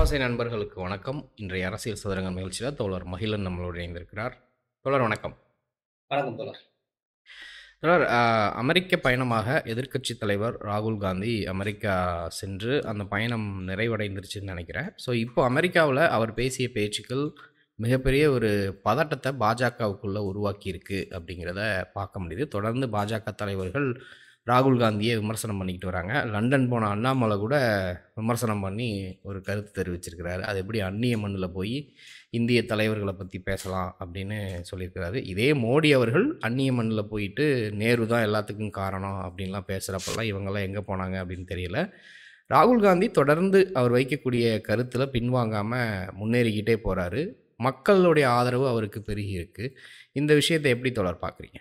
கடலோசை நண்பர்களுக்கு வணக்கம் இன்றைய அரசியல் சதுரங்க நிகழ்ச்சியில் தோழர் மகிழன் நம்மளோடு இணைந்திருக்கிறார் தோழர் வணக்கம் வணக்கம் தோழர் தோழர் ஆஹ், அமெரிக்க பயணமாக எதிர்க்கட்சி தலைவர் ராகுல் காந்தி அமெரிக்கா சென்று அந்த பயணம் நிறைவடைந்துருச்சுன்னு நினைக்கிறேன் ஸோ இப்போ அமெரிக்காவில் அவர் பேசிய பேச்சுக்கள் மிகப்பெரிய ஒரு பதட்டத்தை பாஜகவுக்குள்ளே உருவாக்கியிருக்கு அப்படிங்கிறத பார்க்க முடியுது தொடர்ந்து பாஜக தலைவர்கள் ராகுல் காந்தியை விமர்சனம் பண்ணிக்கிட்டு வராங்க லண்டன் போன அண்ணாமலை கூட விமர்சனம் பண்ணி ஒரு கருத்து தெரிவிச்சிருக்கிறாரு அது எப்படி அந்நிய மண்ணில் போய் இந்திய தலைவர்களை பற்றி பேசலாம் அப்படின்னு சொல்லியிருக்கிறாரு இதே மோடி அவர்கள் அந்நிய மண்ணில் போயிட்டு நேரு தான் எல்லாத்துக்கும் காரணம் அப்படின்லாம் பேசுகிறப்பெல்லாம் இவங்கெல்லாம் எங்கே போனாங்க அப்படின்னு தெரியல ராகுல் காந்தி தொடர்ந்து அவர் வைக்கக்கூடிய கருத்தில் பின்வாங்காமல் முன்னேறிக்கிட்டே போகிறாரு மக்களுடைய ஆதரவு அவருக்கு பெருகி இருக்கு இந்த விஷயத்தை எப்படி தொடர் பார்க்குறீங்க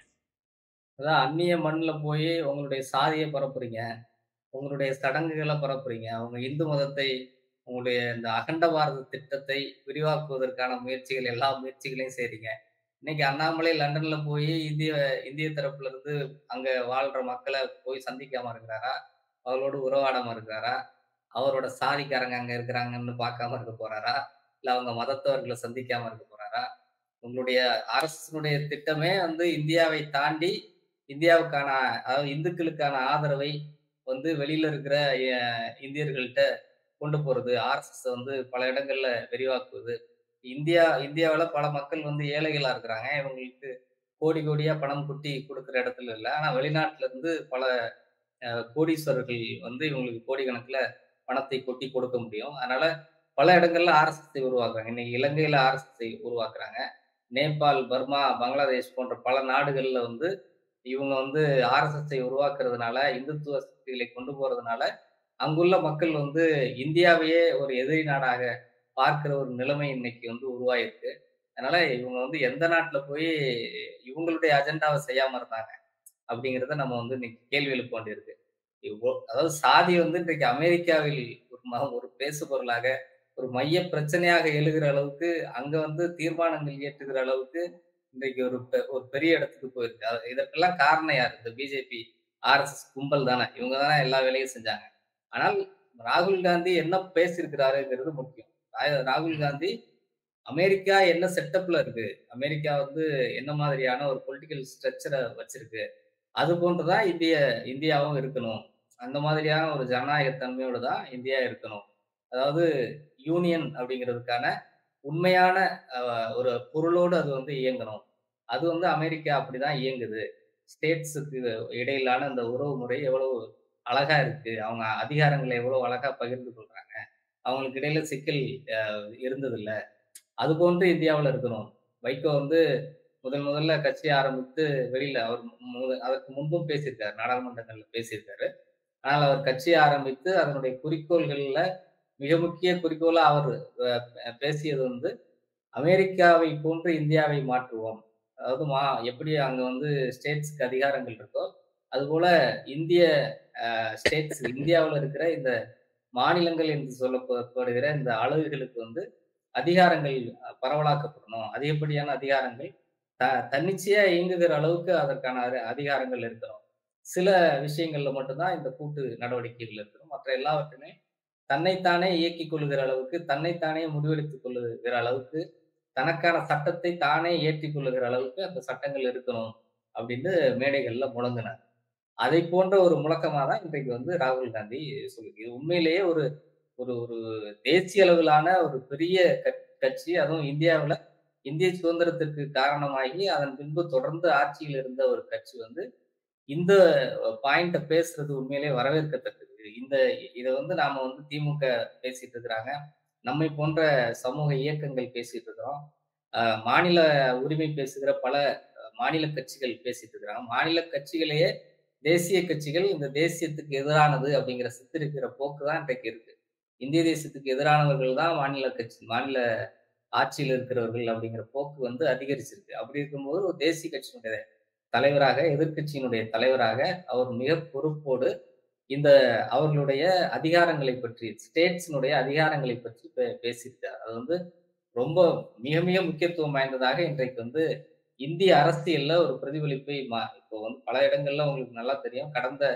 அதான் அந்நிய மண்ணில் போய் உங்களுடைய சாதியை பரப்புறீங்க உங்களுடைய சடங்குகளை பரப்புறீங்க உங்க இந்து மதத்தை உங்களுடைய இந்த அகண்ட பாரத திட்டத்தை விரிவாக்குவதற்கான முயற்சிகள் எல்லா முயற்சிகளையும் செய்றீங்க இன்னைக்கு அண்ணாமலை லண்டன்ல போய் இந்திய இந்திய தரப்புல இருந்து அங்க வாழ்ற மக்களை போய் சந்திக்காம இருக்கிறாரா அவர்களோடு உறவாடாம இருக்கிறாரா அவரோட சாதிக்காரங்க அங்க இருக்கிறாங்கன்னு பார்க்காம இருக்க போறாரா இல்ல அவங்க மதத்தவர்களை சந்திக்காம இருக்க போறாரா உங்களுடைய அரசினுடைய திட்டமே வந்து இந்தியாவை தாண்டி இந்தியாவுக்கான அதாவது இந்துக்களுக்கான ஆதரவை வந்து வெளியில இருக்கிற அஹ், இந்தியர்கள்ட்ட கொண்டு போறது ஆர்எஸ்எஸ் வந்து பல இடங்கள்ல விரிவாக்குவது இந்தியா இந்தியாவில் பல மக்கள் வந்து ஏழைகளா இருக்கிறாங்க இவங்களுக்கு கோடி கோடியா பணம் கொட்டி கொடுக்குற இடத்துல இல்லை ஆனா வெளிநாட்டுல இருந்து பல அஹ், கோடீஸ்வரர்கள் வந்து இவங்களுக்கு கோடிக்கணக்குல பணத்தை கொட்டி கொடுக்க முடியும் அதனால பல இடங்கள்ல ஆர்எஸ்எஸ்ஐ உருவாக்குறாங்க இன்னைக்கு இலங்கையில ஆர்எஸ்எஸ்ஐ உருவாக்குறாங்க நேபாள் பர்மா பங்களாதேஷ் போன்ற பல நாடுகள்ல வந்து இவங்க வந்து ஆர்எஸ்எஸ்ஐ உருவாக்குறதுனால இந்துத்துவ சக்திகளை கொண்டு போறதுனால அங்குள்ள மக்கள் வந்து இந்தியாவையே ஒரு எதிரி நாடாக பார்க்கிற ஒரு நிலைமை இன்னைக்கு வந்து உருவாயிருக்கு அதனால இவங்க வந்து எந்த நாட்டுல போய் இவங்களுடைய அஜெண்டாவை செய்யாம இருந்தாங்க அப்படிங்கிறத நம்ம வந்து இன்னைக்கு கேள்வி எழுப்ப வேண்டியிருக்கு இவ்வளோ- அதாவது சாதி வந்து இன்றைக்கு அமெரிக்காவில் ஒரு ம- ஒரு பேசு பொருளாக ஒரு மைய பிரச்சனையாக எழுகிற அளவுக்கு அங்க வந்து தீர்மானங்கள் இயற்றுகிற அளவுக்கு இன்றைக்கு ஒரு பெ- ஒரு பெரிய இடத்துக்கு போயிருக்கு அது- இதற்கெல்லாம் காரணம் யார் இந்த பிஜேபி ஆர்எஸ்எஸ் கும்பல் தானே இவங்க தானே எல்லா வேலையும் செஞ்சாங்க ஆனால் ராகுல் காந்தி என்ன பேசியிருக்கிறாருங்கிறது முக்கியம் ரா- ராகுல் காந்தி அமெரிக்கா என்ன செட்டப்ல இருக்கு அமெரிக்கா வந்து என்ன மாதிரியான ஒரு பொலிட்டிக்கல் ஸ்ட்ரக்சரை வச்சிருக்கு அது போன்றுதான் இந்திய இந்தியாவும் இருக்கணும் அந்த மாதிரியான ஒரு ஜனநாயக தன்மையோடு தான் இந்தியா இருக்கணும் அதாவது யூனியன் அப்படிங்கிறதுக்கான உண்மையான அஹ், ஒரு பொருளோடு அது வந்து இயங்கணும் அது வந்து அமெரிக்கா அப்படிதான் இயங்குது ஸ்டேட்ஸுக்கு இடையிலான இந்த உறவு முறை எவ்வளவு அழகா இருக்கு அவங்க அதிகாரங்களை எவ்வளவு அழகா பகிர்ந்து கொள்றாங்க அவங்களுக்கு இடையில சிக்கல் அஹ், இருந்ததில்ல அது போன்று இந்தியாவில் இருக்கணும் வைகோ வந்து முதல் முதல்ல கட்சி ஆரம்பித்து வெளியில அவர் மு- அதற்கு முன்பும் பேசியிருக்காரு நாடாளுமன்றங்கள்ல பேசியிருக்காரு ஆனால் அவர் கட்சி ஆரம்பித்து அதனுடைய குறிக்கோள்கள்ல மிக முக்கிய குறிக்கோளா அவர் அஹ், பேசியது வந்து அமெரிக்காவை போன்று இந்தியாவை மாற்றுவோம் அதாவது மா எப்படி அங்க வந்து ஸ்டேட்ஸ்க்கு அதிகாரங்கள் இருக்கோ அதுபோல இந்திய ஸ்டேட்ஸ் இந்தியாவில் இருக்கிற இந்த மாநிலங்கள் என்று சொல்லப்படுகிற இந்த அலகுகளுக்கு வந்து அதிகாரங்கள் அஹ், பரவலாக்கப்படணும் அதிகப்படியான அதிகாரங்கள் த தன்னிச்சையா இயங்குகிற அளவுக்கு அதற்கான அதி- அதிகாரங்கள் இருக்கணும் சில விஷயங்கள்ல மட்டும்தான் இந்த கூட்டு நடவடிக்கைகள் இருக்கணும் மற்ற எல்லாவற்றுமே தன்னைத்தானே இயக்கிக் கொள்ளுகிற அளவுக்கு தன்னைத்தானே முடிவெடுத்துக் கொள்ளுகிற அளவுக்கு தனக்கான சட்டத்தை தானே ஏற்றிக் கொள்ளுகிற அளவுக்கு அந்த சட்டங்கள் இருக்கணும் அப்படின்னு மேடைகள்ல முழங்கினார் அதை போன்ற ஒரு முழக்கமா தான் இன்றைக்கு வந்து ராகுல் காந்தி சொல்லுது இது உண்மையிலேயே ஒரு ஒரு ஒரு தேசிய அளவிலான ஒரு பெரிய கட்- கட்சி அதுவும் இந்தியாவுல இந்திய சுதந்திரத்திற்கு காரணமாகி அதன் பின்பு தொடர்ந்து ஆட்சியில் இருந்த ஒரு கட்சி வந்து இந்த பாயிண்ட பேசுறது உண்மையிலேயே வரவேற்கத்தக்கது இந்த இதை வந்து நாம வந்து திமுக பேசிட்டு இருக்கிறாங்க நம்மை போன்ற சமூக இயக்கங்கள் பேசிட்டு இருக்கிறோம் அஹ் மாநில உரிமை பேசுகிற பல அஹ், மாநில கட்சிகள் பேசிட்டு இருக்கிறாங்க மாநில கட்சிகளையே தேசிய கட்சிகள் இந்த தேசியத்துக்கு எதிரானது அப்படிங்கிற சித்தரிக்கிற போக்கு தான் இன்றைக்கு இருக்கு இந்திய தேசத்துக்கு எதிரானவர்கள் தான் மாநில கட்சி மாநில ஆட்சியில் இருக்கிறவர்கள் அப்படிங்கிற போக்கு வந்து அதிகரிச்சிருக்கு அப்படி இருக்கும்போது ஒரு தேசிய கட்சியினுடைய தலைவராக எதிர்க்கட்சியினுடைய தலைவராக அவர் மிக பொறுப்போடு இந்த அவர்களுடைய அதிகாரங்களை பற்றி ஸ்டேட்ஸினுடைய அதிகாரங்களை பற்றி பே- பேசியிருக்கார் அது வந்து ரொம்ப மிக மிக முக்கியத்துவம் வாய்ந்ததாக இன்றைக்கு வந்து இந்திய அரசியல்ல ஒரு பிரதிபலிப்பை மா இப்போ வந்து பல இடங்கள்ல உங்களுக்கு நல்லா தெரியும் கடந்த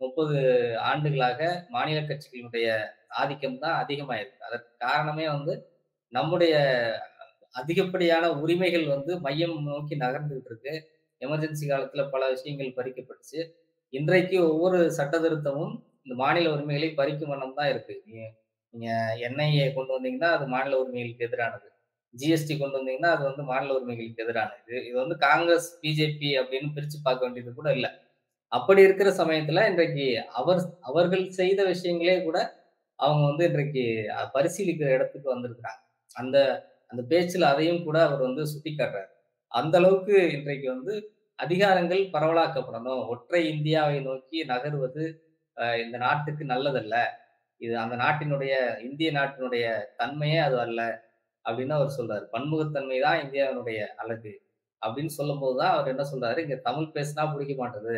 30 ஆண்டுகளாக மாநில கட்சிகளுடைய ஆதிக்கம் தான் அதிகமா இருக்கு. அதற்கு காரணமே வந்து நம்முடைய அதிகப்படியான உரிமைகள் வந்து மையம் நோக்கி நகர்ந்துகிட்டு இருக்கு. எமர்ஜென்சி காலத்துல பல விஷயங்கள் பறிக்கப்பட்டுச்சு. இன்றைக்கு ஒவ்வொரு சட்ட திருத்தமும் இந்த மாநில உரிமைகளை பறிக்கும் வண்ணம் தான் இருக்கு. நீங்க நீங்க என்ஐஏ கொண்டு வந்தீங்கன்னா, அது மாநில உரிமைகளுக்கு எதிரானது. ஜிஎஸ்டி கொண்டு வந்தீங்கன்னா, அது வந்து மாநில உரிமைகளுக்கு எதிரானது. இது வந்து காங்கிரஸ், பிஜேபி அப்படின்னு பிரிச்சு பார்க்க வேண்டியது கூட இல்ல. அப்படி இருக்கிற சமயத்துல இன்றைக்கு அவர் அவர்கள் செய்த விஷயங்களே கூட அவங்க வந்து இன்றைக்கு அ பரிசீலிக்கிற இடத்துக்கு வந்திருக்கிறாங்க. அந்த அந்த பேச்சுல அதையும் கூட அவர் வந்து சுட்டிக்காட்டுறார். அந்த அளவுக்கு இன்றைக்கு வந்து அதிகாரங்கள் பரவலாக்கப்படணும். ஒற்றை இந்தியாவை நோக்கி நகர்வது அ இந்த நாட்டுக்கு நல்லதல்ல. இது அந்த நாட்டினுடைய இந்திய நாட்டினுடைய தன்மையே அது அல்ல. அப்படின்னு அவர் சொல்றாரு. பன்முகத்தன்மை தான் இந்தியாவினுடைய அழகு. அப்படின்னு சொல்லும்போது தான் அவர் என்ன சொல்றாரு, இங்க தமிழ் பேசினா புடிக்க மாட்டது.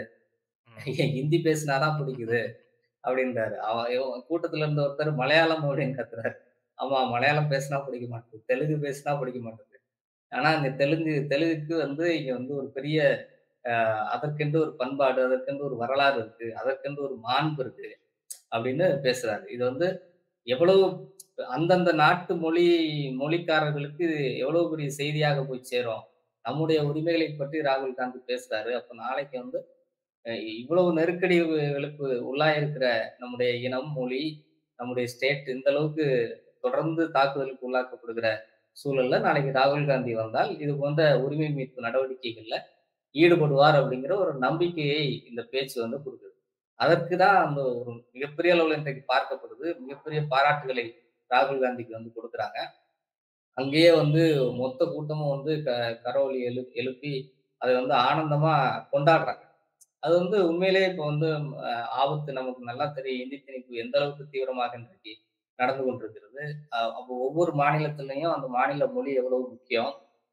ம். ஹிந்தி பேசினா தான் புடிக்குது. அப்படின்றாரு. அவ இவ கூட்டத்துல இருந்த ஒருத்தர் மலையாளம் அப்படின்னு கத்துறாரு. ஆமா மலையாளம் பேசினா புடிக்க மாட்டுது. தெலுங்கு பேசினா புடிக்க மாட்டுது. ஆனா இங்க தெலுங்கு தெலுங்குக்கு வந்து இங்க வந்து ஒரு பெரிய அ அதற்கென்று ஒரு பண்பாடு, அதற்கென்று ஒரு வரலாறு இருக்கு. அதற்கென்று ஒரு மாண்பு இருக்கு. அப்படின்னு பேசுறாரு. இது வந்து எவ்வளவு அந்தந்த நாட்டு மொழி மொழிக்காரர்களுக்கு இது எவ்வளவு பெரிய செய்தியாக போய் சேரும். நம்முடைய உரிமைகளை பற்றி ராகுல் காந்தி பேசுறாரு. அப்ப நாளைக்கு வந்து அ இவ்வளவு நெருக்கடிகளுக்கு உள்ளாயிருக்கிற நம்முடைய இனம், மொழி, நம்முடைய ஸ்டேட் இந்த அளவுக்கு தொடர்ந்து தாக்குதலுக்கு உள்ளாக்கப்படுகிற சூழல்ல நாளைக்கு ராகுல் காந்தி வந்தால், இது போன்ற உரிமை மீட்பு நடவடிக்கைகள்ல ஈடுபடுவார் அப்படிங்கிற ஒரு நம்பிக்கையை இந்த பேச்சு வந்து குடுக்குது. அதற்கு தான் அந்த ஒரு மிகப்பெரிய அளவுல இன்றைக்கு பார்க்கப்படுது. மிகப்பெரிய பாராட்டுகளை ராகுல் காந்திக்கு வந்து குடுக்குறாங்க. அங்கேயே வந்து மொத்த கூட்டமும் வந்து க கரவொலி எழு எழுப்பி அத வந்து ஆனந்தமா கொண்டாடுறாங்க. அது வந்து உண்மையிலேயே இப்ப வந்து அ ஆபத்து நமக்கு நல்லா தெரியும். இந்தி திணிப்பு எந்த அளவுக்கு தீவிரமாக இன்றைக்கு நடந்து கொண்டிருக்கிறது. அ அப்போ ஒவ்வொரு மாநிலத்திலயும் அந்த மாநில மொழி எவ்வளவு முக்கியம்.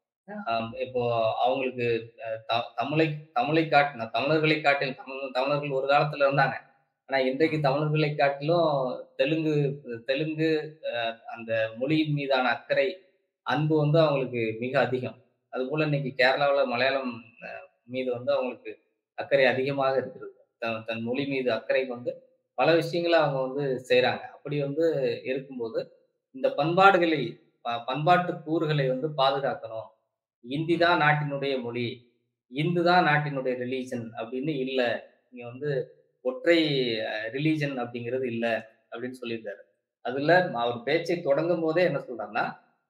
அ இப்போ அவங்களுக்கு அ த தமிழை தமிழை காட்டின தமிழர்களை காட்டிலும் தமிழ் தமிழர்கள் ஒரு காலத்துல இருந்தாங்க. ஆனா இன்றைக்கு ம். தமிழர்களை காட்டிலும் தெலுங்கு தெலுங்கு அ அந்த மொழியின் மீதான அக்கறை, அன்பு வந்து அவங்களுக்கு மிக அதிகம். அதுபோல இன்னைக்கு கேரளாவுல மலையாளம் அ மீது வந்து அவங்களுக்கு அக்கறை அதிகமாக இருக்கிறது. த தன் மொழி மீது அக்கறை கொண்டு பல விஷயங்கள அவங்க வந்து செய்றாங்க. அப்படி வந்து இருக்கும்போது, இந்த பண்பாடுகளை ப பண்பாட்டு கூறுகளை வந்து பாதுகாக்கணும். இந்தி ம். தான் நாட்டினுடைய மொழி. இந்து தான் நாட்டினுடைய ரிலிஜன் அப்படின்னு இல்ல. இங்க வந்து ஒற்றை அ ரிலிஜன் அப்படிங்கிறது இல்ல அப்படின்னு சொல்லியிருக்காரு. அதுல அவர் பேச்சை தொடங்கும்போதே என்ன சொல்றாருன்னா,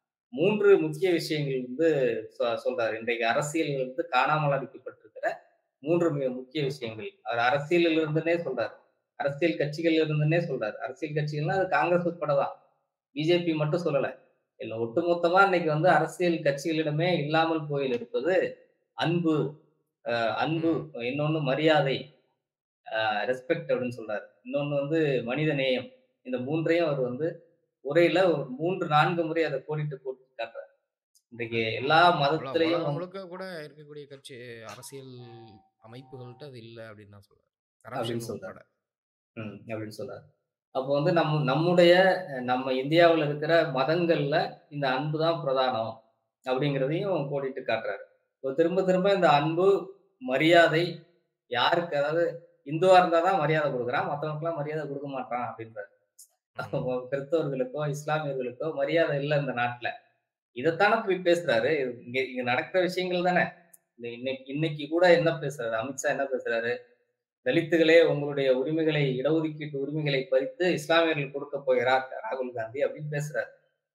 3 முக்கிய விஷயங்கள் வந்து சொ சொல்றாரு. இன்றைக்கு அரசியல் வந்து காணாமல் அடிக்கப்பட்டிருக்கிற 3 மிக முக்கிய விஷயங்கள். அவர் அரசியலில் இருந்துன்னே சொல்றாரு. அரசியல் கட்சிகள்ல இருந்துன்னே சொல்றாரு. அரசியல் கட்சிகள்னா அது காங்கிரஸ் உட்பட தான். பிஜேபி மட்டும் சொல்லல. இல்ல ஒட்டுமொத்தமா இன்னைக்கு வந்து அரசியல் கட்சிகளிடமே இல்லாமல் போயிருப்பது அன்பு, அ அன்பு, ம். இன்னொன்னு மரியாதை, அ ரெஸ்பெக்ட் அப்படின்னு சொல்றாரு. இன்னொன்னு வந்து மனித நேயம். இந்த 3ஐயும் அவர் வந்து உரையில ஒரு 3, 4 முறை அத கோடிட்டு போட்டு காட்டுறாரு. இன்றைக்கு எல்லா உல மதத்திலயும் உலகம் வந்து முழுக்க கூட இருக்கக்கூடிய கட்சி அரசியல் அமைப்புகள்ட்ட அது இல்ல அப்படின்னு தான் சொல்றாரு. அப்படின்னு கரப்ஷன் சொல்றாரு. உட்பட. ம். அப்படின்னு சொல்றாரு. அப்போ வந்து நம் நம்முடைய அ நம்ம இந்தியாவுல இருக்கிற மதங்கள்ல இந்த அன்பு தான் பிரதானம். அப்படிங்கிறதையும் கோடிட்டு காட்டுறாரு. இப்போ திரும்ப திரும்ப இந்த அன்பு, மரியாதை யாருக்கு அதாவது இந்துவா இருந்தா தான் மரியாதை குடுக்குறான். மத்தவனுக்கெல்லாம் மரியாதை குடுக்க மாட்றான் அப்படின்றாரு. ம். கிறிஸ்தவர்களுக்கோ, இஸ்லாமியர்களுக்கோ மரியாதை இல்ல இந்த நாட்ல. இதத்தானே போய் பேசுறாரு. இங்க இங்க நடக்கிற விஷயங்கள் தானே. இந்த இன்னைக்கு இன்னைக்கு கூட என்ன பேசுறாரு? அமித்ஷா என்ன பேசுறாரு? தலித்துகளே உங்களுடைய உரிமைகளை இடஒதுக்கீட்டு உரிமைகளை பறித்து இஸ்லாமியர்கள் கொடுக்கப் போகிறார் ராகுல் காந்தி அப்படின்னு பேசுறாரு.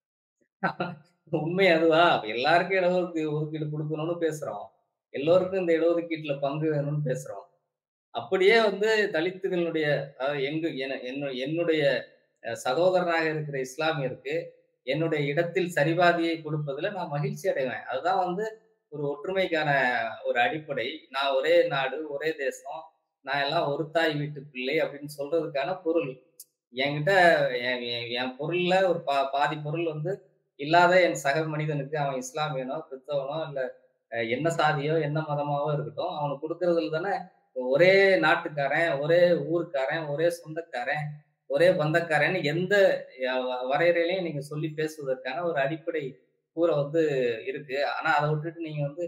உண்மை அதுவா? அப்ப எல்லாருக்கும் இடஒதுக்கீ ஒதுக்கீடு குடுக்கணும்னு பேசுறோம். ம். எல்லோருக்கும் இந்த இடஒதுக்கீட்டுல பங்கு வேணும்னு பேசுறோம். அப்படியே வந்து தலித்துகளுடைய அதாவது எங்கு என என்ன என்னுடைய அ சகோதரனாக இருக்கிற இஸ்லாமியருக்கு என்னுடைய இடத்தில் சரிபாதியை கொடுப்பதில நான் மகிழ்ச்சி அடைவேன். அதுதான் வந்து ஒரு ஒற்றுமைக்கான ஒரு அடிப்படை. நான் ஒரே நாடு, ஒரே தேசம். நான் எல்லாம் ஒரு தாய் வீட்டு பிள்ளை அப்படின்னு சொல்றதுக்கான பொருள். என்கிட்ட என் என் என் பொருள்ல ஒரு பா பாதி பொருள் வந்து இல்லாத என் சக மனிதனுக்கு அவன் இஸ்லாமியனோ, கிறிஸ்தவனோ இல்ல அ என்ன சாதியோ, என்ன மதமாவோ இருக்கட்டும். அவனுக்கு குடுக்குறதுல தானே ஒரே நாட்டுக்காரன், ஒரே ஊர்க்காரன், ஒரே சொந்தக்காரன், ஒரே பந்தக்காரன்னு எந்த ய வ வரையறையிலயும் நீங்க சொல்லி பேசுவதற்கான ஒரு அடிப்படை கூற வந்து இருக்கு. ஆனா அத விட்டுட்டு நீங்க வந்து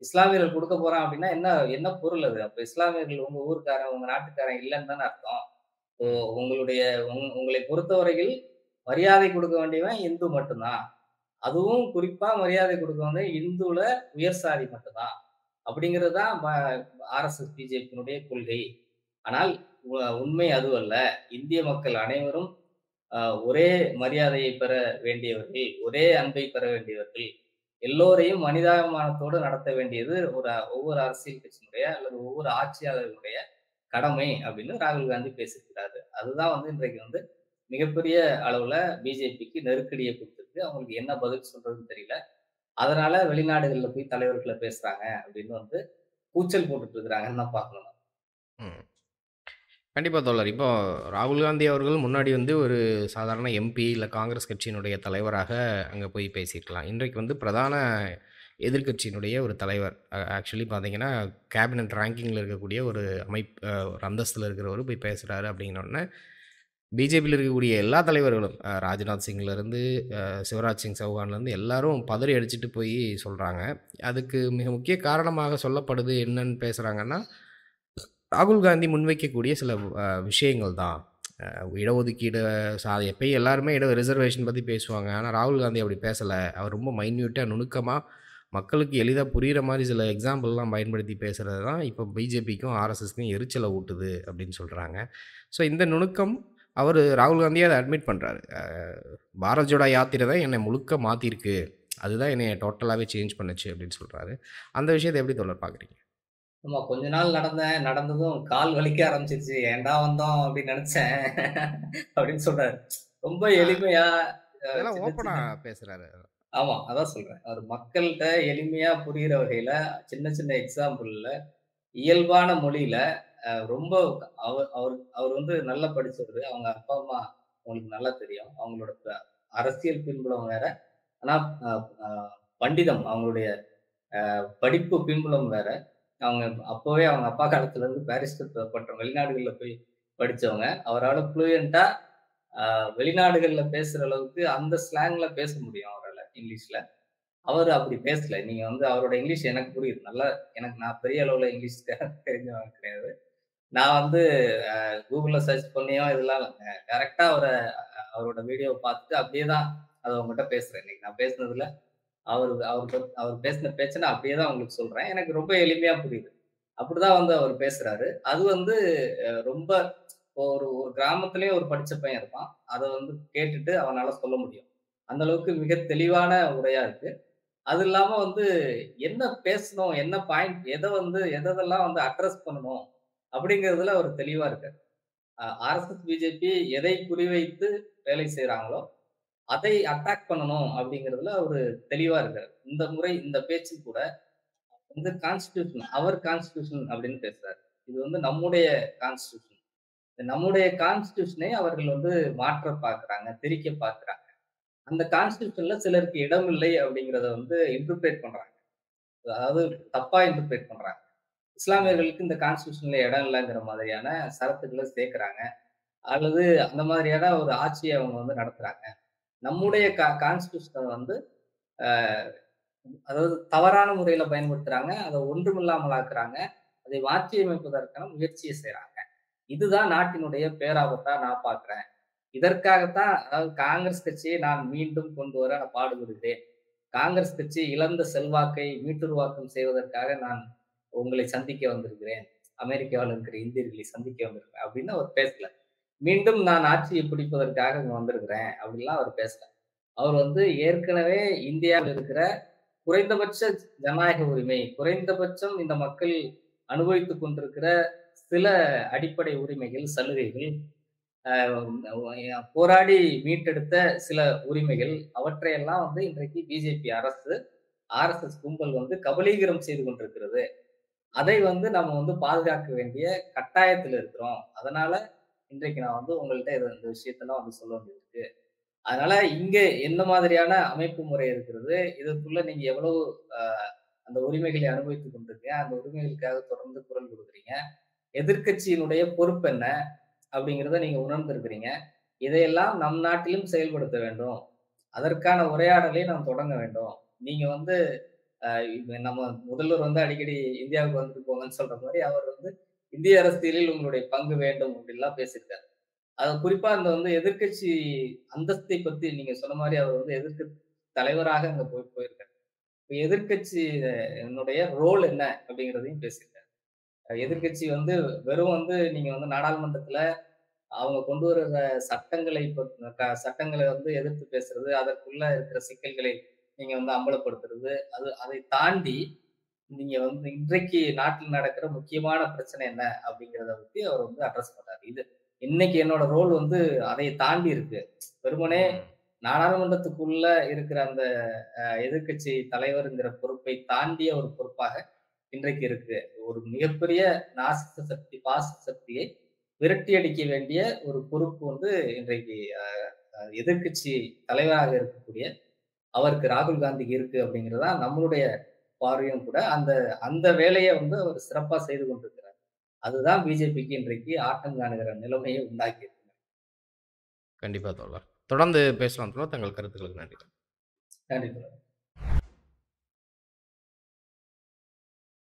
இஸ்லாமியர்கள் குடுக்க போறான் அப்படின்னா என்ன என்ன பொருள் அது? அப்ப இஸ்லாமியர்கள் உங்க ஊர்க்காரன், உங்க நாட்டுக்காரன் இல்லன்னு தானே அர்த்தம். இப்போ ம். உங்களுடைய உங் உங்களை பொறுத்தவரையில் மரியாதை குடுக்க வேண்டியவன் இந்து மட்டும் தான். அதுவும் குறிப்பா மரியாதை குடுக்க வேண்டியவன் இந்துல உயர் சாதி மட்டும் தான். அப்படிங்கிறது தான் ப ஆர்எஸ்எஸ், பிஜேபியினுடைய கொள்கை. ஆனால் உ உண்மை அதுவல்ல. இந்திய மக்கள் அனைவரும் அ ஒரே மரியாதையை பெற வேண்டியவர்கள், ஒரே அன்பை பெற வேண்டியவர்கள். எல்லோரையும் மனிதாபிமானத்தோடு நடத்த வேண்டியது ஒரு அ ஒவ்வொரு அரசியல் கட்சியினுடைய அல்லது ஒவ்வொரு ஆட்சியாளர்களுடைய கடமை அப்படின்னு ராகுல் காந்தி பேசியிருக்கிறாரு. அதுதான் வந்து இன்றைக்கு வந்து மிகப்பெரிய அளவுல பிஜேபிக்கு நெருக்கடிய குடுத்திருக்கு. அவங்களுக்கு என்ன பதில் சொல்றதுன்னு தெரியல. அதனால வெளிநாடுகள்ல போய் தலைவர்கள பேசுறாங்க அப்படின்னு வந்து கூச்சல் போட்டுட்டு இருக்கிறாங்கன்னு தான் பார்க்கணும். ம். கண்டிப்பா தோழர். இப்போ ராகுல் காந்தி அவர்கள் முன்னாடி வந்து ஒரு சாதாரண எம்பி இல்ல காங்கிரஸ் கட்சியினுடைய தலைவராக அங்க போய் பேசியிருக்கலாம். இன்றைக்கு வந்து பிரதான எதிர்க்கட்சியினுடைய ஒரு தலைவர். அ ஆக்சுவலி பார்த்தீங்கன்னா, கேபினட் ரேங்கிங்கில இருக்கக்கூடிய ஒரு அமைப் அ ஒரு அந்தஸ்தில இருக்கிறவரு போய் பேசுறாரு அப்படின்னோனே, பிஜேபியில இருக்கக்கூடிய எல்லா தலைவர்களும் அ ராஜ்நாத் சிங்லேருந்து, அ சிவராஜ் சிங் சௌகான்லேருந்து எல்லாரும் பதறி அடிச்சுட்டு போய் சொல்றாங்க. அதுக்கு மிக முக்கிய காரணமாக சொல்லப்படுது என்னன்னு பேசுறாங்கன்னா, ராகுல் காந்தி முன்வைக்கக்கூடிய சில அ விஷயங்கள் தான். அ இடஒதுக்கீடு சா எப்பயும் எல்லாருமே இட ரிசர்வேஷன் பத்தி பேசுவாங்க. ஆனா ராகுல் காந்தி அப்படி பேசல. அவர் ரொம்ப மைன்யூட்டா, நுணுக்கமா மக்களுக்கு எளிதா புரியிற மாரி சில எக்ஸாம்பிள்லாம் பயன்படுத்தி பேசுறது தான் இப்போ பிஜேபிக்கும், ஆர்எஸ்எஸ்க்கும் எரிச்சல ஊட்டுது அப்படின்னு சொல்றாங்க. ஸோ இந்த நுணுக்கம் அவரு ராகுல் காந்தியே அத அட்மிட் பண்றாரு. அ பாரத் ஜோடோ யாத்திரை தான் என்னை முழுக்க மாத்திருக்கு. அதுதான் என்னைய டோட்டலாவே சேஞ்ச் பண்ணுச்சு அப்படின்னு சொல்றாரு. அந்த விஷயத்த எப்படி தோழர் பார்க்குறீங்க? ஆமா. கொஞ்ச நாள் நடந்தேன். நடந்ததும் கால் வலிக்க ஆரம்பிச்சுருச்சு. ஏன்டா வந்தோம் அப்படின்னு நெனச்சேன். அப்படின்னு சொல்றாரு. ரொம்ப ஆ. எளிமையா அ இதெல்லாம் சின்ன ஓப்பனா சின்ன பேசுறாரு. ஆமா. அதான் சொல்றேன். அவரு மக்கள்ட்ட எளிமையா புரியிற வகையில சின்ன சின்ன எக்ஸாம்பிள்ல இயல்பான மொழியில அ ரொம்ப அவர் அவர் அவர் வந்து நல்லா படிச்சவரு. அவங்க அப்பா, அம்மா உங்களுக்கு நல்லா தெரியும். அவங்களோட ப அரசியல் பின்புலம் வேற. ஆனா அ அ பண்டிதம் அவங்களுடைய அ படிப்பு பின்புலம் வேற. அவங்க அப்பவே அவங்க அப்பா காலத்துல இருந்து பாரிஸ்டர் ப பட்டம் வெளிநாடுகள்ல போய் படிச்சவங்க. அவரால ஃப்ளூயன்ட்டா அ வெளிநாடுகள்ல பேசுற அளவுக்கு அந்த ஸ்லாங்ல பேச முடியும் அவரால இங்கிலீஷ்ல. அவரு அப்படி பேசல. நீங்க வந்து அவரோட இங்கிலீஷ் எனக்கு புரியுது. நல்லா எனக்கு நான் பெரிய அளவுல இங்கிலீஷ் தெரிஞ்சவன் கிடையாது. நான் வந்து அ Googleல சர்ச் பண்ணியோ இதெல்லாம் இல்லங்க. டைரக்ட்டா அவர அவரோட வீடியோவ பார்த்துட்டு அப்படியே தான் அத உங்கட்ட பேசுறேன். இன்னைக்கு நான் பேசினதுல அவரு அவரு அவர் பேசின பேச்ச நான் அப்படியே தான் உங்களுக்கு சொல்றேன். எனக்கு ரொம்ப எளிமையா புரியுது. அப்படிதான் வந்து அவர் பேசுறாரு. அது வந்து அ ரொம்ப ஒரு ஒரு கிராமத்திலேயே ஒரு படிச்ச பையன் இருப்பான். அத வந்து கேட்டுட்டு அவனால சொல்ல முடியும். அந்த அளவுக்கு மிக தெளிவான உரையா இருக்கு. அது இல்லாம வந்து என்ன பேசணும்? என்ன பாயிண்ட் எத வந்து எதெதெல்லாம் வந்து அட்ரஸ் பண்ணணும்? அப்படிங்கிறதுல அவர் தெளிவா இருக்காரு. அ ஆர்எஸ்எஸ், பிஜேபி எதை குறிவைத்து வேலை செய்றாங்களோ, அதை அட்டாக் பண்ணணும் அப்படிங்கிறதுல அவரு தெளிவா இருக்காரு. இந்த முறை இந்த பேச்சில் கூட வந்து கான்ஸ்டிடியூஷன் அவர் கான்ஸ்டிடியூஷன் அப்படின்னு பேசுறாரு. இது வந்து நம்முடைய கான்ஸ்டிடியூஷன். நம்முடைய கான்ஸ்டிடியூஷனை அவர்கள் வந்து மாற்ற பார்க்குறாங்க, திரிக்க பார்க்குறாங்க. அந்த கான்ஸ்டிடியூஷன்ல சிலருக்கு இடம் இல்லை அப்படிங்கிறத வந்து இன்டர்பிரேட் பண்றாங்க. அதாவது தப்பா இன்டர்பிரேட் பண்றாங்க. இஸ்லாமியர்களுக்கு இந்த கான்ஸ்டிடியூஷன்ல இடம் இல்லங்கிற மாதிரியான சரத்துக்கள சேர்க்கிறாங்க. அல்லது அந்த மாதிரியான ஒரு ஆட்சிய அவங்க வந்து நடத்துறாங்க. நம்முடைய கா கான்ஸ்டிடியூஷன வந்து அ அதாவது தவறான முறையில பயன்படுத்துறாங்க. அத ஒன்றுமில்லாமல் ஆக்குறாங்க. அதை மாற்றியமைப்பதற்கான முயற்சிய செய்றாங்க. இதுதான் நாட்டினுடைய பேராபத்தா நான் பார்க்கிறேன். இதற்காகத்தான் அதாவது காங்கிரஸ் கட்சியை நான் மீண்டும் கொண்டு வர நான் பாடுபடுகிறேன். காங்கிரஸ் கட்சி இழந்த செல்வாக்கை மீட்டுருவாக்கம் செய்வதற்காக நான் உங்களை சந்திக்க வந்திருக்கிறேன். அமெரிக்காவுல இருக்கிற இந்தியர்களை சந்திக்க வந்திருக்கிறேன் அப்படின்னு அவர் பேசல. மீண்டும் நான் ஆட்சியை பிடிப்பதற்காக இங்க வந்திருக்கிறேன் அப்படின்லாம் அவர் பேசல. அவர் வந்து ஏற்கனவே இந்தியாவுல இருக்கிற குறைந்தபட்ச ஜனநாயக உரிமை, குறைந்தபட்சம் இந்த மக்கள் அனுபவித்துக் கொண்டிருக்கிற சில அடிப்படை உரிமைகள், சலுகைகள், அ போராடி மீட்டெடுத்த சில உரிமைகள், அவற்றையெல்லாம் வந்து இன்றைக்கு பிஜேபி அரசு, ஆர்எஸ்எஸ் கும்பல் வந்து கபலீகரம் செய்து கொண்டிருக்கிறது. அதை வந்து நம்ம வந்து பாதுகாக்க வேண்டிய கட்டாயத்துல இருக்கிறோம். அதனால இன்றைக்கு நான் வந்து உங்கள்ட்ட இத இந்த விஷயத்தெல்லாம் வந்து சொல்ல வேண்டியிருக்கு. அதனால இங்க எந்த மாதிரியான அமைப்பு முறை இருக்கிறது? இதற்குள்ள நீங்க எவ்வளவு அ அந்த உரிமைகளை அனுபவித்துக் கொண்டிருக்கீங்க. அந்த உரிமைகளுக்காக தொடர்ந்து குரல் கொடுக்குறீங்க. எதிர்க்கட்சியினுடைய பொறுப்பு என்ன? அப்படிங்கிறத நீங்க உணர்ந்திருக்கிறீங்க. இதையெல்லாம் நம் நாட்டிலும் செயல்படுத்த வேண்டும். அதற்கான உரையாடலை நாம் தொடங்க வேண்டும். நீங்க வந்து அ இப்ப நம்ம முதல்வர் வந்து அடிக்கடி இந்தியாவுக்கு வந்துட்டு போங்கன்னு சொல்ற மாரி, அவர் வந்து இந்திய அரசியலில் உங்களுடைய பங்கு வேண்டும் அப்படின்லாம் பேசியிருக்காரு. அது குறிப்பா அந்த வந்து எதிர்க்கட்சி அந்தஸ்தை பத்தி நீங்க சொன்ன மாரி அவர் வந்து எதிர்க்கட்சி தலைவராக அங்க போய் போயிருக்காரு. இப்ப எதிர்க்கட்சி என்னுடைய ரோல் என்ன அப்படிங்கிறதையும் பேசியிருக்காரு. எதிர்க்கட்சி வந்து வெறும் வந்து நீங்க வந்து நாடாளுமன்றத்துல அவங்க கொண்டு வருகிற சட்டங்களை பத் க சட்டங்கள வந்து எதிர்த்து பேசுறது, அதற்குள்ள இருக்கிற சிக்கல்களை நீங்க வந்து அம்பலப்படுத்துறது, அது அதை தாண்டி நீங்க வந்து இன்றைக்கு நாட்டில் நடக்கிற முக்கியமான பிரச்சனை என்ன அப்படிங்கிறத பத்தி அவர் வந்து அட்ரஸ் பண்றாரு. இது இன்னைக்கு என்னோட ரோல் வந்து அதை தாண்டி இருக்கு. வெறுமனே ம். நாடாளுமன்றத்துக்குள்ள இருக்கிற அந்த அ எதிர்க்கட்சி தலைவர்ங்கிற பொறுப்பை தாண்டிய ஒரு பொறுப்பாக இன்றைக்கு இருக்கு. ஒரு மிகப்பெரிய நாசிச சக்தி, பாசிச சக்தியை விரட்டி அடிக்க வேண்டிய ஒரு பொறுப்பு வந்து இன்றைக்கு அ அ எதிர்க்கட்சி தலைவராக இருக்கக்கூடிய அவருக்கு ராகுல் காந்திக்கு இருக்கு அப்படிங்கிறது தான் நம்மளுடைய பார்வையும் கூட. அந்த அந்த வேலைய வந்து அவர் சிறப்பா செய்து கொண்டிருக்கிறார். அதுதான் பிஜேபிக்கு இன்றைக்கு ஆட்டம் காணுகிற நிலைமையை உண்டாக்கியிருக்கு. கண்டிப்பா தோழர். தொடர்ந்து பேசலாம் தோழர். தங்கள் கருத்துக்களுக்கு நன்றி. நன்றி தோழர்.